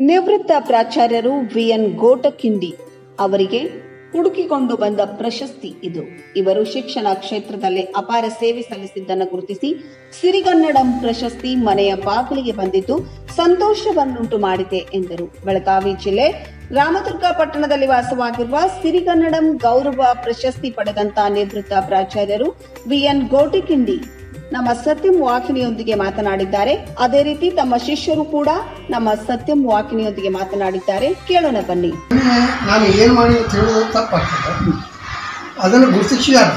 ನಿವೃತ್ತ ಪ್ರಾಚಾರ್ಯರು ವಿಎನ್ ಗೋಟಕಿಂಡಿ ಅವರಿಗೆ ಹುಡುಕಿಕೊಂಡು ಬಂದ ಪ್ರಶಸ್ತಿ ಇದು ಇವರು ಶಿಕ್ಷಣ ಕ್ಷೇತ್ರದಲ್ಲಿ ಅಪಾರ ಸೇವೆ ಸಲ್ಲಿಸಿದ್ದನ್ನು ಗುರುತಿಸಿ ಸಿರಿಗನ್ನಡಂ ಪ್ರಶಸ್ತಿ ಮನೆಯ ಬಾಗಿಲಿಗೆ ಬಂದಿದ್ದು ಸಂತೋಷವನ್ನುಂಟು ಮಾಡಿದೆ ಎಂದರು ಬೆಳಗಾವಿ ಜಿಲ್ಲೆ ರಾಮದುರ್ಗ ಪಟ್ಟಣದಲ್ಲಿ ವಾಸವಾಗಿರುವ ಸಿರಿಗನ್ನಡಂ ಗೌರವ ಪ್ರಶಸ್ತಿ ಪಡೆದಂತ ನಿವೃತ್ತ ಪ್ರಾಚಾರ್ಯರು ವಿಎನ್ ಗೋಟಿಕಿಂಡಿ ನಮ್ಮ ಸತ್ಯಂ ವಾಹಿನಿಯೊಂದಿಗೆ ಮಾತನಾಡಿದ್ದಾರೆ ಅದೇ ರೀತಿ ತಮ್ಮ ಶಿಷ್ಯರು ಕೂಡ ನಮ್ಮ ಸತ್ಯಂ ವಾಹಿನಿಯೊಂದಿಗೆ ಮಾತನಾಡಿದ್ದಾರೆ ಕೇಳೋಣ ಬನ್ನಿ ಒಮ್ಮೆ ನಾನು ಏನು ಮಾಡಿ ಅಂತ ಹೇಳೋದು ತಪ್ಪಾಗ್ತದೆ ಅದನ್ನು ಗುರುತಿಸಿದಾರ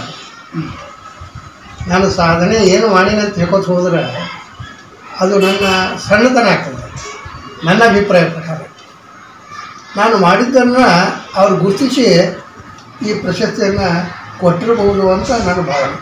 ನಾನು ಸಾಧನೆ ಏನು ಮಾಡೀನಿ ಅಂತ ಹೇಳ್ಕೊತ ಹೋದ್ರೆ ಅದು ನನ್ನ ಸಣ್ಣತನ ಆಗ್ತದೆ ನನ್ನ ಅಭಿಪ್ರಾಯ ಪ್ರಕಾರ ನಾನು ಮಾಡಿದ್ದನ್ನು ಅವ್ರು ಗುರುತಿಸಿ ಈ ಪ್ರಶಸ್ತಿಯನ್ನು ಕೊಟ್ಟಿರಬಹುದು ಅಂತ ನನ್ನ ಭಾವನೆ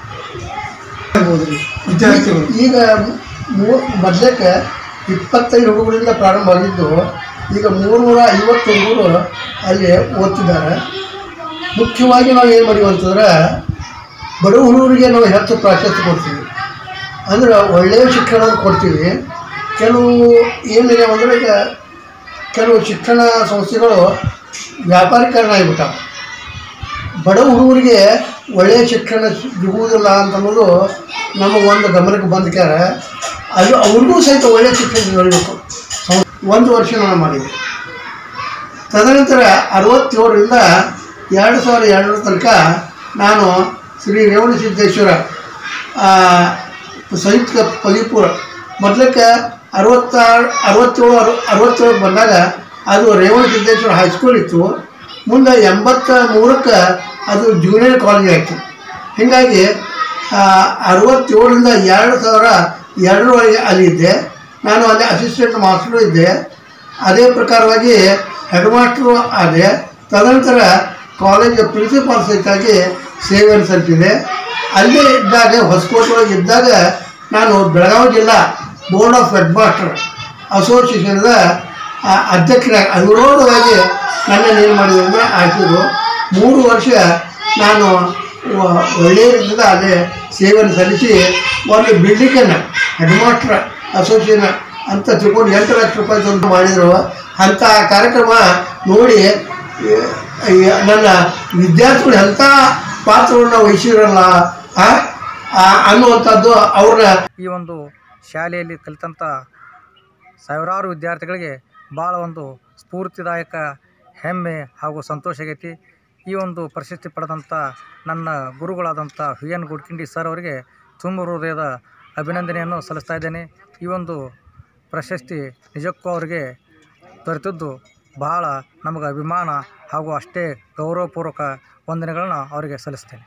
ವಿದ್ಯಾರ್ಥಿಗಳು ಈಗ ಮೂ ಮೊದಲಕ್ಕೆ ಇಪ್ಪತ್ತೈದು ಹುಡುಗರಿಂದ ಪ್ರಾರಂಭ ಆಗಿದ್ದು ಈಗ ಮೂರುನೂರ ಐವತ್ತು ಹುಡುಗರು ಅಲ್ಲಿ ಓದ್ತಿದ್ದಾರೆ ಮುಖ್ಯವಾಗಿ ನಾವು ಏನು ಮಾಡೀವಿ ಅಂತಂದ್ರೆ ಬಡ ಹುಡುಗರಿಗೆ ನಾವು ಹೆಚ್ಚು ಪ್ರಾಶಸ್ತ್ಯ ಕೊಡ್ತೀವಿ ಅಂದ್ರೆ ಒಳ್ಳೆಯ ಶಿಕ್ಷಣ ಕೊಡ್ತೀವಿ ಕೆಲವು ಏನಿದೆ ಅಂದರೆ ಈಗ ಕೆಲವು ಶಿಕ್ಷಣ ಸಂಸ್ಥೆಗಳು ವ್ಯಾಪಾರೀಕರಣ ಆಗಿಬಿಟ್ಟಾವೆ ಬಡ ಹುಡುಗರಿಗೆ ಒಳ್ಳೆಯ ಶಿಕ್ಷಣ ಸಿಗುವುದಿಲ್ಲ ಅಂತ ಅನ್ನೋದು ನಮ್ಮ ಒಂದು ಗಮನಕ್ಕೆ ಬಂದ್ಕ್ಯಾರ ಅದು ಅವ್ರಿಗೂ ಸಹಿತ ಒಳ್ಳೆಯ ಶಿಕ್ಷಣ ಸಿಗಬೇಕು ಒಂದು ವರ್ಷ ನಾನು ಮಾಡಿದ್ದೆ ತದನಂತರ ಅರವತ್ತೇಳರಿಂದ ಎರಡು ಸಾವಿರದ ಎರಡರ ತನಕ ನಾನು ಶ್ರೀ ರೇವಣ ಸಿದ್ದೇಶ್ವರ ಆ, ಸಂಯುಕ್ತ ಪದವಿಪೂರ್ವ ಮೊದಲಕ್ಕೆ ಅರವತ್ತಾರು ಅರವತ್ತೇಳು ಅರು ಅರವತ್ತೇಳಕ್ಕೆ ಬಂದಾಗ ಅದು ರೇವಣ ಸಿದ್ದೇಶ್ವರ ಹೈಸ್ಕೂಲ್ ಇತ್ತು ಮುಂದೆ ಎಂಬತ್ತ ಮೂರಕ್ಕೆ ಅದು ಜೂನಿಯರ್ ಕಾಲೇಜ್ ಆಯಿತು ಹೀಗಾಗಿ ಆ, ಅರವತ್ತೇಳರಿಂದ ಎರಡು ಸಾವಿರ ಎರಡರವರೆಗೆ ಅಲ್ಲಿ ಇದ್ದೆ ನಾನು ಅಲ್ಲಿ ಅಸಿಸ್ಟೆಂಟ್ ಮಾಸ್ಟರು ಇದ್ದೆ ಅದೇ ಪ್ರಕಾರವಾಗಿ ಹೆಡ್ ಮಾಸ್ಟ್ರು ಆದೆ ತದನಂತರ ಕಾಲೇಜ್ ಪ್ರಿನ್ಸಿಪಾಲ್ ಸಹಿತಾಗಿ ಸೇವೆಯನ್ನು ಸಲ್ಲಿಸಿದೆ ಅಲ್ಲೇ ಇದ್ದಾಗ ಹೊಸಕೋಟೆ ಒಳಗೆ ಇದ್ದಾಗ ನಾನು ಬೆಳಗಾವಿ ಜಿಲ್ಲಾ ಬೋರ್ಡ್ ಆಫ್ ಹೆಡ್ ಮಾಸ್ಟರ್ ಅಸೋಸಿಯೇಷನ್ದ ಅಧ್ಯಕ್ಷರಾಗಿ ಅವಿರೋಧವಾಗಿ ನನ್ನನ್ನು ಏನು ಮಾಡಿದ್ರು ಅಂದರೆ ಆಯ್ಸಿದ್ರು ಮೂರು ವರ್ಷ ನಾನು ವ- ಒಳ್ಳೆಯ ರೀತಿಯಿಂದ ಅಲ್ಲೇ ಸೇವೆಯನ್ನು ಸಲ್ಲಿಸಿ ಒಂದು ಬಿಲ್ಡಿಂಗನ್ನು ಹೆಡ್ ಮಾಸ್ಟರ್ ಅಸೋಸಿಯೇಷನ್ ಅಂತ ತಿಳ್ಕೊಂಡು ಎಂಟು ಲಕ್ಷ ರೂಪಾಯಿ ತಂದು ಮಾಡಿದರು ಅಂಥ ಕಾರ್ಯಕ್ರಮ ನೋಡಿ ಈ- ಈ ನನ್ನ ವಿದ್ಯಾರ್ಥಿಗಳು ಎಂಥ ಪಾತ್ರವನ್ನು ವಹಿಸಿರಲ್ಲ ಆ? ಆ ಅನ್ನುವಂಥದ್ದು ಅವ್ರನ್ನ ಈ ಒಂದು ಶಾಲೆಯಲ್ಲಿ ಕಲಿತಂಥ ಸಾವಿರಾರು ವಿದ್ಯಾರ್ಥಿಗಳಿಗೆ ಭಾಳ ಒಂದು ಸ್ಫೂರ್ತಿದಾಯಕ ಹೆಮ್ಮೆ ಹಾಗೂ ಸಂತೋಷ ಆಗೈತಿ ಈ ಒಂದು ಪ್ರಶಸ್ತಿ ಪಡೆದಂಥ ನನ್ನ ಗುರುಗಳಾದಂಥ ವಿ ಎನ್ ಗುಡ್ಕಿಂಡಿ ಸರ್ ಅವರಿಗೆ ತುಂಬ ಹೃದಯದ ಅಭಿನಂದನೆಯನ್ನು ಸಲ್ಲಿಸ್ತಾ ಇದ್ದೇನೆ ಈ ಒಂದು ಪ್ರಶಸ್ತಿ ನಿಜಕ್ಕೂ ಅವರಿಗೆ ದೊರೆತಿದ್ದು ಬಹಳ ನಮಗೆ ಅಭಿಮಾನ ಹಾಗೂ ಅಷ್ಟೇ ಗೌರವಪೂರ್ವಕ ವಂದನೆಗಳನ್ನ ಅವರಿಗೆ ಸಲ್ಲಿಸ್ತೇನೆ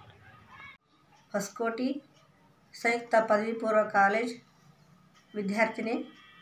ಹೊಸಕೋಟೆ ಸಂಯುಕ್ತ ಪದವಿ ಪೂರ್ವ ಕಾಲೇಜ್ ವಿದ್ಯಾರ್ಥಿನಿ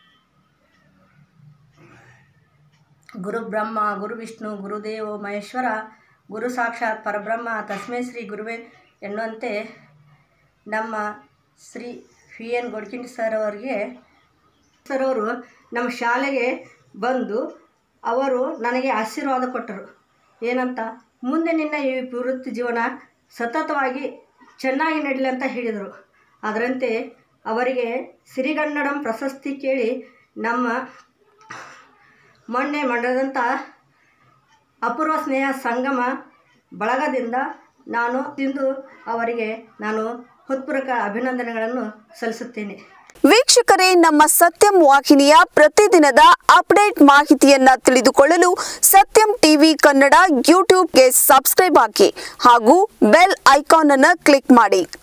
ಗುರು ಬ್ರಹ್ಮ ಗುರು ವಿಷ್ಣು ಗುರುದೇವ ಮಹೇಶ್ವರ ಗುರು ಸಾಕ್ಷಾತ್ ಪರಬ್ರಹ್ಮ ತಸ್ಮೈ ಶ್ರೀ ಗುರುವೇ ಎನ್ನುವಂತೆ ನಮ್ಮ Shri V N Godkindi sir ಅವರಿಗೆ ಸರ್ ಅವರು ನಮ್ಮ ಶಾಲೆಗೆ ಬಂದು ಅವರು ನನಗೆ ಆಶೀರ್ವಾದ ಕೊಟ್ಟರು ಏನಂತ ಮುಂದೆ ನಿನ್ನ ಈ ವೃತ್ತಿ ಜೀವನ ಸತತವಾಗಿ ಚೆನ್ನಾಗಿ ನಡೀಲಿ ಅಂತ ಹೇಳಿದರು ಅದರಂತೆ ಅವರಿಗೆ ಸಿರಿಗನ್ನಡಂ ಪ್ರಶಸ್ತಿ ಕೇಳಿ ನಮ್ಮ ಮೊನ್ನೆ ಮಾಡಿದಂಥ ಅಪೂರ್ವ ಸ್ನೇಹ ಸಂಗಮ ಬಳಗದಿಂದ ನಾನು ಇಂದು ಅವರಿಗೆ ನಾನು ಹೃತ್ಪೂರ್ವಕ ಅಭಿನಂದನೆಗಳನ್ನು ಸಲ್ಲಿಸುತ್ತೇನೆ ವೀಕ್ಷಕರೇ ನಮ್ಮ ಸತ್ಯಂ ವಾಹಿನಿಯ ಪ್ರತಿದಿನದ ಅಪ್ಡೇಟ್ ಮಾಹಿತಿಯನ್ನ ತಿಳಿದುಕೊಳ್ಳಲು ಸತ್ಯಂ ಟಿವಿ ಕನ್ನಡ ಯೂಟ್ಯೂಬ್ಗೆ ಸಬ್ಸ್ಕ್ರೈಬ್ ಹಾಕಿ ಹಾಗೂ ಬೆಲ್ ಐಕಾನ್ ಅನ್ನು ಕ್ಲಿಕ್ ಮಾಡಿ